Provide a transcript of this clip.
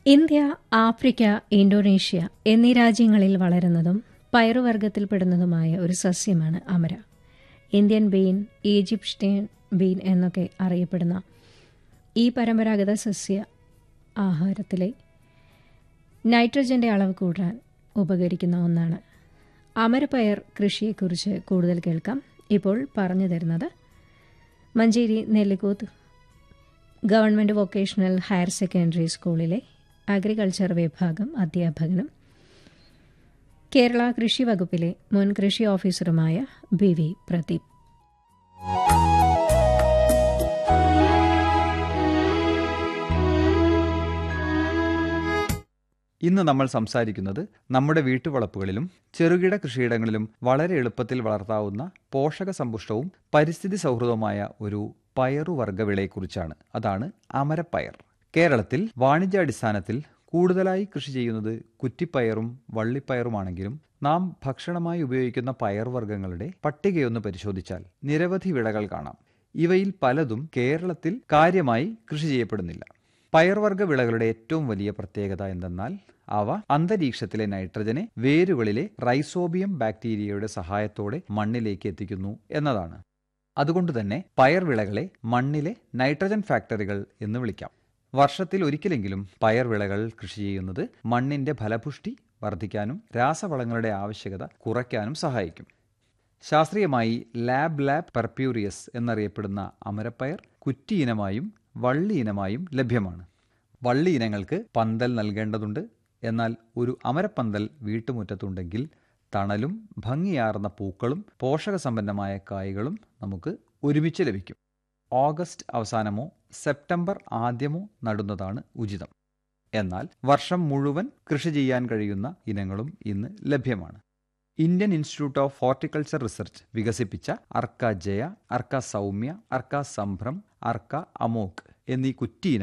India Africa Indonesia എന്നീ രാജ്യങ്ങളിൽ വളരുന്നതും പയറുവർഗത്തിൽപ്പെടുന്നതുമായ ഒരു സസ്യമാണ് അമര ഇന്ത്യൻ ബീൻ ഈജിപ്ഷ്യൻ ബീൻ എന്നൊക്കെ അറിയപ്പെടുന്ന ഈ പരമ്പരാഗത സസ്യ ആഹാരത്തിലെ നൈട്രജന്റെ അളവ് കൂട്ടാൻ ഉപകരിക്കുന്ന ഒന്നാണ് അമരപ്പയർ കൃഷിയെക്കുറിച്ച് കൂടുതൽ കേൾക്കാം ഇപ്പോൾ പറഞ്ഞു തരുന്നത് Manjeri Nellikuth government vocational higher secondary സ്കൂളിലെ അഗ്രികൾച്ചർ വിഭാഗം അധ്യാപകനും കേരള കൃഷി വകുപ്പിലെ മുൻ കൃഷി ഓഫീസറുമായ ബി വി പ്രദീപ് ഇന്ന് നമ്മൾ സംസാരിക്കുന്നത് നമ്മുടെ വീട്ടുവളപ്പുകളിലും ചെറുകിട കൃഷിയിടങ്ങളിലും വളരെ എളുപ്പത്തിൽ വളർത്താവുന്ന പോഷക സമ്പുഷ്ടവും പരിസ്ഥിതി സൗഹൃദവുമായ ഒരു പയറുവർഗ വിളയെക്കുറിച്ചാണ് അതാണ് അമരപ്പയർ കേരളത്തിൽ വാണിജ്യാടിസ്ഥാനത്തിൽ കൂടുതലായി കൃഷി ചെയ്യുന്നത് കുറ്റിപ്പയറും വള്ളിപ്പയറുമാണെങ്കിലും നാം ഭക്ഷണമായി ഉപയോഗിക്കുന്ന പയർവർഗ്ഗങ്ങളുടെ പട്ടികയൊന്ന് പരിശോധിച്ചാൽ നിരവധി വിളകൾ കാണാം ഇവയിൽ പലതും കേരളത്തിൽ കാര്യമായി കൃഷി ചെയ്യപ്പെടുന്നില്ല പയർവർഗ്ഗ വിളകളുടെ ഏറ്റവും വലിയ പ്രത്യേകത എന്തെന്നാൽ അവ അന്തരീക്ഷത്തിലെ നൈട്രജനെ വേരുകളിലെ റൈസോബിയം ബാക്ടീരിയയുടെ സഹായത്തോടെ മണ്ണിലേക്ക് എത്തിക്കുന്നു എന്നതാണ് അതുകൊണ്ട് തന്നെ പയർ വിളകളെ മണ്ണിലെ നൈട്രജൻ ഫാക്ടറികൾ എന്ന് വിളിക്കാം വർഷത്തിൽ ഒരിക്കലെങ്കിലും പയർ വിളകൾ കൃഷി ചെയ്യുന്നത് മണ്ണിന്റെ ഫലപുഷ്ടി വർദ്ധിക്കാനും രാസവളങ്ങളുടെ ആവശ്യകത കുറയ്ക്കാനും സഹായിക്കും ശാസ്ത്രീയമായി ലാബ് ലാബ് പെർപ്യൂറിയസ് എന്നറിയപ്പെടുന്ന അമരപ്പയർ കുറ്റി ഇനമായും വള്ളി ഇനമായും ലഭ്യമാണ് വള്ളി ഇനങ്ങൾക്ക് പന്തൽ നൽകേണ്ടതുണ്ട് എന്നാൽ ഒരു അമരപ്പന്തൽ വീട്ടുമുറ്റത്തുണ്ടെങ്കിൽ തണലും ഭംഗിയാർന്ന പൂക്കളും പോഷകസമ്പന്നമായ കായ്കളും നമുക്ക് ഒരുമിച്ച് ലഭിക്കും ഓഗസ്റ്റ് അവസാനമോ സെപ്റ്റംബർ ആദ്യമോ നടുന്നതാണ് ഉചിതം എന്നാൽ വർഷം മുഴുവൻ കൃഷി ചെയ്യാൻ കഴിയുന്ന ഇനങ്ങളും ഇന്ന് ലഭ്യമാണ് Indian institute of horticulture research വികസിപ്പിച്ച അർക്ക ജയ അർക്ക സൗമ്യ അർക്ക സംഭ്രം അർക്ക അമോക് എന്നീ കുറ്റി